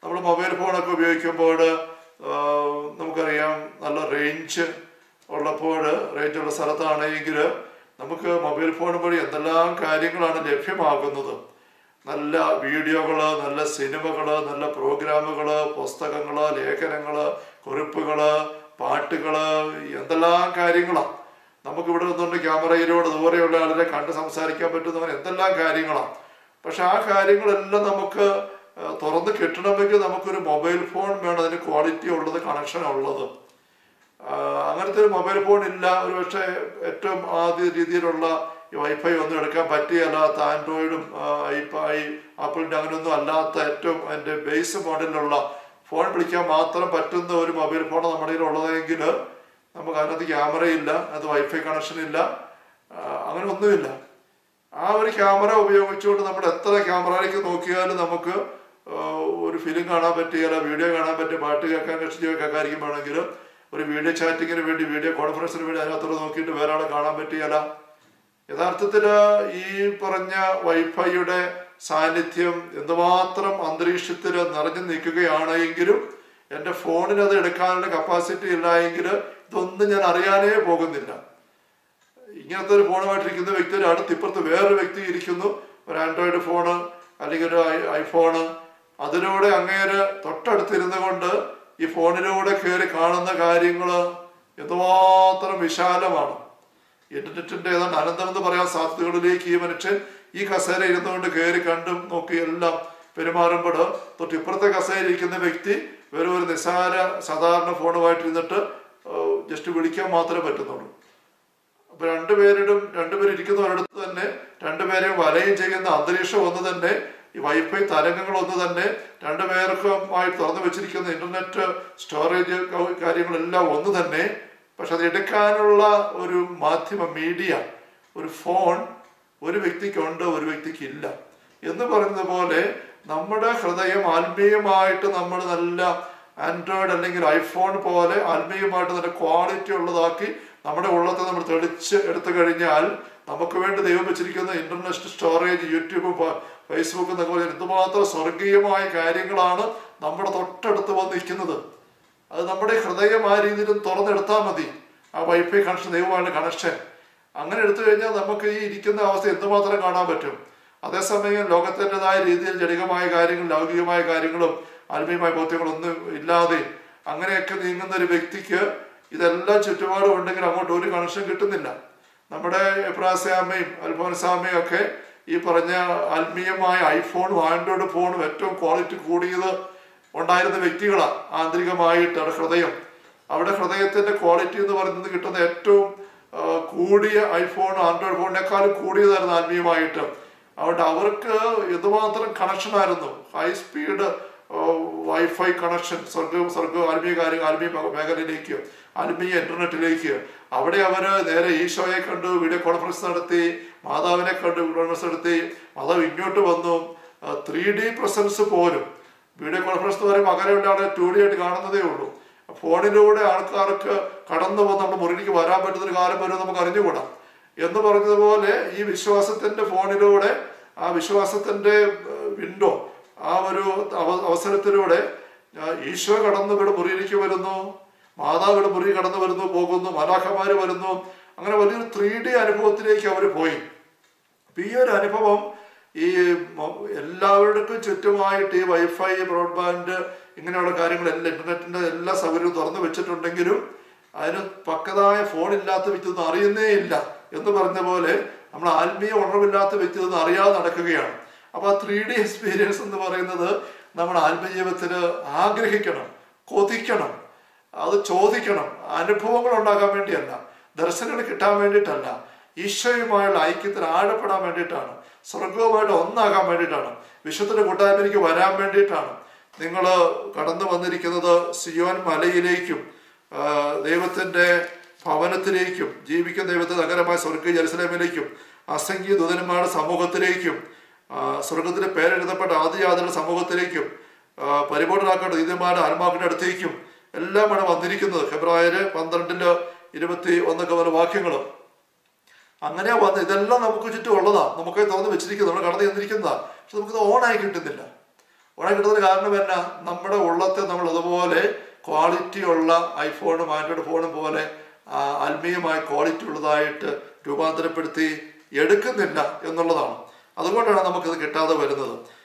നമ്മൾ മൊബൈൽ ഫോണൊക്കെ ഉപയോഗിക്കുമ്പോൾ ആ, നമുക്കറിയാം നല്ല റേഞ്ച് ഉള്ളപ്പോൾ റേഞ്ച് ഉള്ള സ്ഥലത്താണെങ്കിൽ നമുക്ക് മൊബൈൽ ഫോൺ വഴി എന്തെല്ലാം കാര്യങ്ങളാണ് ലഭ്യമാകുന്നത് നല്ല വീഡിയോകൾ നല്ല സിനിമകൾ നല്ല പ്രോഗ്രാമുകൾ പുസ്തകങ്ങൾ ലേഖനങ്ങൾ കുറിപ്പുകൾ പാട്ടുകൾ എന്തെല്ലാം കാര്യങ്ങളാണ് നമുക്ക് ഇവിടെ നിന്നുകൊണ്ട് ക്യാമറയിലൂടെ ദൂരെയുള്ള ആളിനെ കണ്ട് സംസാരിക്കാൻ പറ്റുന്നവൻ എന്തെല്ലാം കാര്യങ്ങളാണ് പക്ഷെ ആ കാര്യങ്ങളെല്ലാം നമുക്ക് ആ, തുറന്ന് കിട്ടണമെങ്കിൽ നമുക്കൊരു മൊബൈൽ ഫോൺ വേണം അതിന് ക്വാളിറ്റി ഉള്ളത് കണക്ഷൻ ഉള്ളത് ആ, അങ്ങനത്തെ ഒരു മൊബൈൽ ഫോൺ ഇല്ല ഒരു പക്ഷേ ഏറ്റവും ആദ്യ രീതിയിലുള്ള ഈ വൈഫൈ ഒന്നും എടുക്കാൻ പറ്റിയല്ലാത്ത ആൻഡ്രോയിഡും ഐ ആപ്പിളിൻ്റെ അങ്ങനെയൊന്നും അല്ലാത്ത ഏറ്റവും അതിൻ്റെ ബേസ് മോഡലിലുള്ള ഫോൺ വിളിക്കാൻ മാത്രം പറ്റുന്ന ഒരു മൊബൈൽ ഫോൺ നമ്മുടെ കയ്യിൽ ഉള്ളതെങ്കിൽ നമുക്ക് അതിനകത്ത് ക്യാമറ ഇല്ല അത് വൈഫൈ കണക്ഷൻ ഇല്ല ആ, അങ്ങനെ ഒന്നുമില്ല ആ ഒരു ക്യാമറ ഉപയോഗിച്ചുകൊണ്ട് നമ്മൾ എത്ര ക്യാമറയിലേക്ക് നോക്കിയാലും നമുക്ക് ആ, ഒരു ഫിലിം കാണാൻ പറ്റിയാല വീഡിയോ കാണാൻ പറ്റിയ പാട്ട് കേൾക്കാൻ കക്ഷിയോ കേൾക്കാതിരിക്കും വേണമെങ്കിൽ ഒരു വീഡിയോ ചാറ്റിങ്ങിന് വേണ്ടി വീഡിയോ കോൺഫറൻസിന് വേണ്ടി അതിനകത്തോടെ നോക്കിയിട്ട് വേറെ ആളെ കാണാൻ പറ്റിയാല യഥാർത്ഥത്തിൽ ഈ പറഞ്ഞ വൈഫൈയുടെ സാന്നിധ്യം എന്തുമാത്രം അന്തരീക്ഷത്തിൽ നിറഞ്ഞു നിൽക്കുകയാണ് എങ്കിലും എൻ്റെ ഫോണിന് അത് എടുക്കാനുള്ള കപ്പാസിറ്റി ഇല്ല എങ്കിൽ ഇതൊന്നും ഞാൻ അറിയാനേ പോകുന്നില്ല ഇങ്ങനത്തെ ഒരു ഫോണുമായിട്ടിരിക്കുന്ന വ്യക്തിയുടെ അടുത്ത് ഇപ്പുറത്ത് വേറൊരു വ്യക്തി ഇരിക്കുന്നു ഒരു ആൻഡ്രോയിഡ് ഫോണ് അല്ലെങ്കിൽ ഒരു ഐ ഐഫോണ് അതിലൂടെ അങ്ങേര് തൊട്ടടുത്തിരുന്നു കൊണ്ട് ഈ ഫോണിലൂടെ കയറി കാണുന്ന കാര്യങ്ങൾ എന്തുമാത്രം വിശാലമാണ് ഇന്റർനെറ്റിന്റെ ഏതാണ്ട് അനന്തം എന്ന് പറയാൻ സാധ്യതകളിലേക്ക് ഈ മനുഷ്യൻ ഈ കസേര ഇരുന്നുകൊണ്ട് കയറി കണ്ടും നോക്കി എല്ലാം പെരുമാറുമ്പോൾ തൊട്ട് ഇപ്പുറത്തെ കസേര ഇരിക്കുന്ന വ്യക്തി വെറും ഒരു നിസ്സാര സാധാരണ ഫോണുമായിട്ട് ഇരുന്നിട്ട് ജസ്റ്റ് വിളിക്കാൻ മാത്രമേ പറ്റുന്നുള്ളൂ അപ്പൊ രണ്ടുപേരുടെ രണ്ടുപേരും ഇരിക്കുന്നവരടുത്ത് തന്നെ രണ്ടുപേരെയും വലയം ചെയ്യുന്ന അന്തരീക്ഷം ഒന്ന് തന്നെ ഈ വൈഫൈ തരംഗങ്ങൾ ഒന്ന് തന്നെ രണ്ടുപേർക്കുമായി തുറന്നു വെച്ചിരിക്കുന്ന ഇന്റർനെറ്റ് സ്റ്റോറേജ് കാര്യങ്ങളെല്ലാം ഒന്ന് തന്നെ പക്ഷെ അത് എടുക്കാനുള്ള ഒരു മാധ്യമ മീഡിയ ഒരു ഫോൺ ഒരു വ്യക്തിക്കുണ്ട് ഒരു വ്യക്തിക്ക് ഇല്ല എന്ന് പറയുന്നത് പോലെ നമ്മുടെ ഹൃദയം ആത്മീയമായിട്ട് നമ്മൾ നല്ല ആൻഡ്രോയിഡ് അല്ലെങ്കിൽ ഐഫോൺ പോലെ ആത്മീയമായിട്ട് നല്ല ക്വാളിറ്റി ഉള്ളതാക്കി നമ്മുടെ ഉള്ളത്തെ നമ്മൾ തെളിച്ച് എടുത്തു കഴിഞ്ഞാൽ നമുക്ക് വേണ്ടി ദൈവം വെച്ചിരിക്കുന്ന ഇന്റർനെറ്റ് സ്റ്റോറേജ് യൂട്യൂബും ഫ- ഫേസ്ബുക്കും എന്നൊക്കെ പറഞ്ഞാൽ എന്തുമാത്രം സ്വർഗീയമായ കാര്യങ്ങളാണ് നമ്മുടെ തൊട്ടടുത്ത് വന്നിരിക്കുന്നത് അത് നമ്മുടെ ഹൃദയം ആ രീതിയിൽ തുറന്നെടുത്താൽ മതി ആ വൈഫൈ കണക്ഷൻ ദൈവമായുള്ള കണക്ഷൻ അങ്ങനെ എടുത്തു കഴിഞ്ഞാൽ നമുക്ക് ഈ ഇരിക്കുന്ന അവസ്ഥ എന്തുമാത്രം കാണാൻ പറ്റും അതേസമയം ലോകത്തിൻ്റെതായ രീതിയിൽ ജടികമായ കാര്യങ്ങളും ലൗകികമായ കാര്യങ്ങളും ആത്മീയമായ ബോധ്യങ്ങളും ഒന്നും ഇല്ലാതെ അങ്ങനെയൊക്കെ നീങ്ങുന്ന ഒരു വ്യക്തിക്ക് ഇതെല്ലാം ചുറ്റുപാടും ഉണ്ടെങ്കിൽ അങ്ങോട്ട് ഒരു കണക്ഷൻ കിട്ടുന്നില്ല നമ്മുടെ എബ്രാസ്യാമയും അൽഫോൻസാമയും ഒക്കെ ഈ പറഞ്ഞ ആത്മീയമായ ഐഫോണും ആൻഡ്രോയിഡ് ഫോണും ഏറ്റവും ക്വാളിറ്റി കൂടിയത് ഉണ്ടായിരുന്ന വ്യക്തികളാണ് ആന്തരികമായിട്ട് അവരുടെ ഹൃദയം അവിടെ ഹൃദയത്തിന്റെ ക്വാളിറ്റി എന്ന് പറയുന്നത് കിട്ടുന്ന ഏറ്റവും ആ, കൂടിയ ഐഫോൺ ആൻഡ്രോയിഡ് ഫോണിനേക്കാളും കൂടിയതായിരുന്നു ആത്മീയമായിട്ട് അതുകൊണ്ട് അവർക്ക് എന്തുമാത്രം കണക്ഷൻ ആയിരുന്നു ഹൈ സ്പീഡ് വൈഫൈ കണക്ഷൻ സ്വർഗ സ്വർഗ ആത്മീയ കാര്യം ആത്മീയ മേ- മേഖലയിലേക്ക് ആത്മീയ ഇന്റർനെറ്റിലേക്ക് അവിടെ അവര് നേരെ ഈശോയെ കണ്ടു വീഡിയോ കോൺഫറൻസ് നടത്തി മാതാവിനെ കണ്ടു വീഡിയോ കോൺഫറൻസ് നടത്തി മാതാവ് ഇങ്ങോട്ട് വന്നു ത്രീ ഡി പ്രസൻസ് പോലും വീഡിയോ കോൺഫറൻസ് എന്ന് പറയുമ്പോൾ അകലെയുള്ള ആളെ ടു ഡി ആയിട്ട് കാണുന്നതേ ഉള്ളൂ ഫോണിലൂടെ ആൾക്കാർക്ക് കടന്നു വന്ന് നമ്മുടെ മുറിയിലേക്ക് വരാൻ പറ്റുന്ന ഒരു കാലം വരും നമുക്ക് അറിഞ്ഞുകൂടാ എന്ന് പറഞ്ഞതുപോലെ ഈ വിശ്വാസത്തിന്റെ ഫോണിലൂടെ ആ വിശ്വാസത്തിന്റെ വിൻഡോ ആ ഒരു അവ- അവസരത്തിലൂടെ ആ, ഈശോ കടന്നു ഇവിടെ മുറിയിലേക്ക് വരുന്നു മാതാവ് ഇവിടെ മുറി കടന്നു വരുന്നു പോകുന്നു മലാഖമാര് വരുന്നു അങ്ങനെ വലിയൊരു ത്രീ ഡി അനുഭവത്തിലേക്ക് അവർ പോയി അപ്പൊ ഈ ഒരു അനുഭവം ഈ മൊ- എല്ലാവർക്കും ചുറ്റുമായിട്ട് ഈ വൈഫൈ ബ്രോഡ്ബാൻഡ് ഇങ്ങനെയുള്ള കാര്യങ്ങളെല്ലാം ഇന്റർനെറ്റിന്റെ എല്ലാ സൗകര്യവും തുറന്നു വെച്ചിട്ടുണ്ടെങ്കിലും അതിന് പക്കതായ ഫോൺ ഇല്ലാത്ത വ്യക്തി ഒന്നും അറിയുന്നേ ഇല്ല എന്ന് പറഞ്ഞ പോലെ നമ്മൾ ആത്മീയ ഉണർവില്ലാത്ത വ്യക്തി ഒന്നും അറിയാതെ നടക്കുകയാണ് അപ്പൊ ആ ത്രീ ഡി എക്സ്പീരിയൻസ് എന്ന് പറയുന്നത് നമ്മുടെ ആത്മജീവിതത്തിൽ ആഗ്രഹിക്കണം കൊതിക്കണം അത് ചോദിക്കണം അനുഭവങ്ങൾ ഉണ്ടാകാൻ വേണ്ടിയല്ല ദർശനങ്ങൾ കിട്ടാൻ വേണ്ടിയിട്ടല്ല ഈശോയുമായുള്ള ഐക്യത്തിൽ ആഴപ്പെടാൻ വേണ്ടിയിട്ടാണ് സ്വർഗവുമായിട്ട് ഒന്നാകാൻ വേണ്ടിയിട്ടാണ് വിശുദ്ധന്റെ കൂട്ടായ്മയിലേക്ക് വരാൻ വേണ്ടിയിട്ടാണ് നിങ്ങൾ കടന്നു വന്നിരിക്കുന്നത് സിയോൻ മലയിലേക്കും ആ, ദൈവത്തിന്റെ ഭവനത്തിലേക്കും ജീവിക്കുന്ന ദൈവത്തിന്റെ നഗരമായ സ്വർഗീയ ജെറുസലേമിലേക്കും അസംഖ്യ ദൂതന്മാരുടെ സമൂഹത്തിലേക്കും ആ, സ്വർഗത്തിലെ പേരെഴുതപ്പെട്ട ആദിജാതരുടെ സമൂഹത്തിലേക്കും ആ, പരിപൂർണരാക്കേണ്ട നീതിമാരുടെ ആത്മാക്കളുടെ അടുത്തേക്കും എല്ലാമാണ് വന്നിരിക്കുന്നത് ഫെബ്രുവരി പന്ത്രണ്ടില് ഇരുപത്തി ഒന്നൊക്കെ പോലെ വാക്യങ്ങൾ അങ്ങനെ വന്ന് ഇതെല്ലാം നമുക്ക് ചുറ്റും ഉള്ളതാ നമുക്ക് തുറന്ന് വെച്ചിരിക്കുന്നത് നമ്മൾ കടന്നു ചെന്നിരിക്കുന്നതാ പക്ഷെ നമുക്കിത് ഓണായി കിട്ടുന്നില്ല ഉടനെ കിട്ടുന്നതിന് കാരണം എന്നാ നമ്മുടെ ഉള്ളത്തെ നമ്മൾ അതുപോലെ ക്വാളിറ്റി ഉള്ള ഐഫോണും ആൻഡ്രോയിഡ് ഫോണും പോലെ ആ, ആത്മീയമായ ക്വാളിറ്റി ഉള്ളതായിട്ട് രൂപാന്തരപ്പെടുത്തി എടുക്കുന്നില്ല എന്നുള്ളതാണ് അതുകൊണ്ടാണ് നമുക്കിത് കിട്ടാതെ വരുന്നത്